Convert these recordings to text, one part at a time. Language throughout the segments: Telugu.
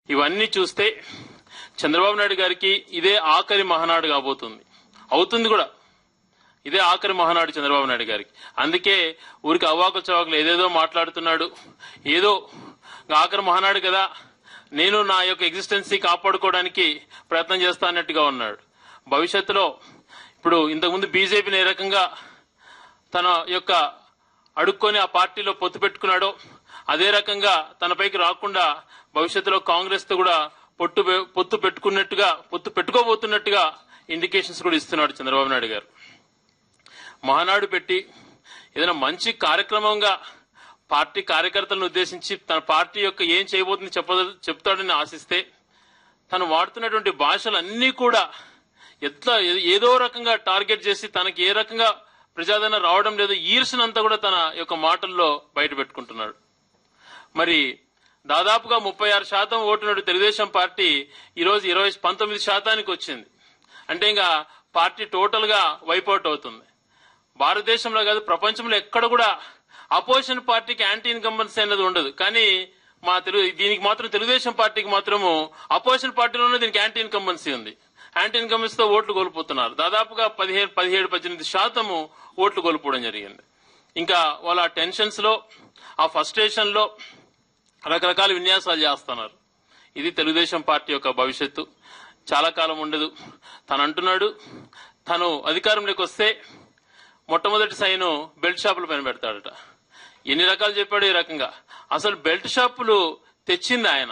ఇవన్నీ చూస్తే చంద్రబాబు నాయుడు గారికి ఇదే ఆఖరి మహానాడు కాబోతుంది అవుతుంది కూడా ఇదే ఆఖరి మహానాడు చంద్రబాబు నాయుడు గారికి అందుకే ఊరికి అవ్వాకుల చవాకులు ఏదేదో మాట్లాడుతున్నాడు ఏదో ఆఖరి మహానాడు కదా నేను నా యొక్క ఎగ్జిస్టెన్సీ కాపాడుకోవడానికి ప్రయత్నం చేస్తా అన్నట్టుగా ఉన్నాడు భవిష్యత్తులో ఇప్పుడు ఇంతకుముందు బీజేపీని ఏ రకంగా తన యొక్క అడుక్కొని ఆ పార్టీలో పొత్తు పెట్టుకున్నాడో అదే రకంగా తనపైకి రాకుండా భవిష్యత్తులో కాంగ్రెస్ తో కూడా పొట్టు పె- పొత్తు పెట్టుకున్నట్టుగా పొత్తు పెట్టుకోబోతున్నట్టుగా ఇండికేషన్స్ కూడా ఇస్తున్నాడు చంద్రబాబు నాయుడు గారు మహానాడు పెట్టి ఏదైనా మంచి కార్యక్రమంగా పార్టీ కార్యకర్తలను ఉద్దేశించి తన పార్టీ యొక్క ఏం చేయబోతుంది చెప్ప చెప్తాడని ఆశిస్తే తను వాడుతున్నటువంటి భాషలు అన్నీ కూడా ఎట్లా ఏ- ఏదో రకంగా టార్గెట్ చేసి తనకి ఏ రకంగా ప్రజాదరణ రావడం లేదో ఈర్షనంతా కూడా తన యొక్క మాటల్లో బయట పెట్టుకుంటున్నాడు మరి దాదాపుగా ముప్పై ఆరు శాతం ఓటున్నట్టు తెలుగుదేశం పార్టీ ఈరోజు ఇరవై పంతొమ్మిది శాతానికి వచ్చింది అంటే ఇంకా పార్టీ టోటల్ గా వైపౌట్ అవుతుంది భారతదేశంలో కాదు ప్రపంచంలో ఎక్కడ కూడా అపోజిషన్ పార్టీకి యాంటీ ఇన్కంబెన్సీ అనేది ఉండదు కానీ మా తెలుగు దీనికి మాత్రం తెలుగుదేశం పార్టీకి మాత్రము అపోజిషన్ పార్టీలోనే దీనికి యాంటీ ఇన్కంబెన్సీ ఉంది యాంటీ ఇన్కంబెన్సీ తో ఓట్లు కోల్పోతున్నారు దాదాపుగా పదిహేడు పదిహేడు పద్దెనిమిది శాతము ఓట్లు కోల్పోవడం జరిగింది ఇంకా వాళ్ళ టెన్షన్స్ లో ఆ ఫస్ట్రేషన్ లో రకరకాల విన్యాసాలు చేస్తున్నారు ఇది తెలుగుదేశం పార్టీ యొక్క భవిష్యత్తు చాలా కాలం ఉండదు తను అంటున్నాడు తను అధికారంలోకి వస్తే మొట్టమొదటి సైను బెల్ట్ షాపుల పైన పెడతాడట ఎన్ని రకాలు చెప్పాడు ఈ రకంగా అసలు బెల్ట్ షాపులు తెచ్చింది ఆయన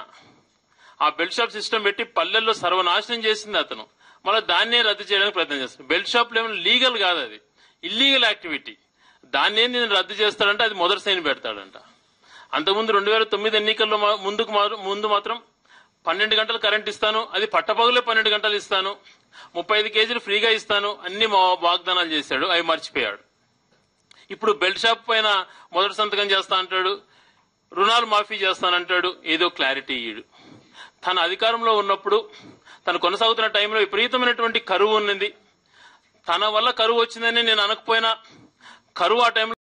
ఆ బెల్ట్ షాప్ సిస్టమ్ పెట్టి పల్లెల్లో సర్వనాశనం చేసింది అతను మళ్ళీ దాన్నే రద్దు చేయడానికి ప్రయత్నం చేస్తాడు బెల్ట్ షాపులు ఏమైనా లీగల్ కాదు అది ఇల్లీగల్ యాక్టివిటీ దాన్నే నేను రద్దు చేస్తాడంటే అది మొదటి సైన్ పెడతాడంట అంతకుముందు రెండు వేల తొమ్మిది ఎన్నికల్లో మా- ముందుకు మా- ముందు మాత్రం పన్నెండు గంటలు కరెంట్ ఇస్తాను అది పట్టపగలే పన్నెండు గంటలు ఇస్తాను ముప్పై ఐదు కేజీలు ఫ్రీగా ఇస్తాను అన్ని మా వాగ్దానాలు చేశాడు అవి మర్చిపోయాడు ఇప్పుడు బెల్ట్ షాప్ పైన మొదటి సంతకం చేస్తా అంటాడు రుణాలు మాఫీ చేస్తానంటాడు ఏదో క్లారిటీ ఇయ్యడు తన అధికారంలో ఉన్నప్పుడు తను కొనసాగుతున్న టైంలో విపరీతమైనటువంటి కరువు ఉన్నది తన వల్ల కరువు వచ్చిందని నేను అనకపోయినా కరువు ఆ టైంలో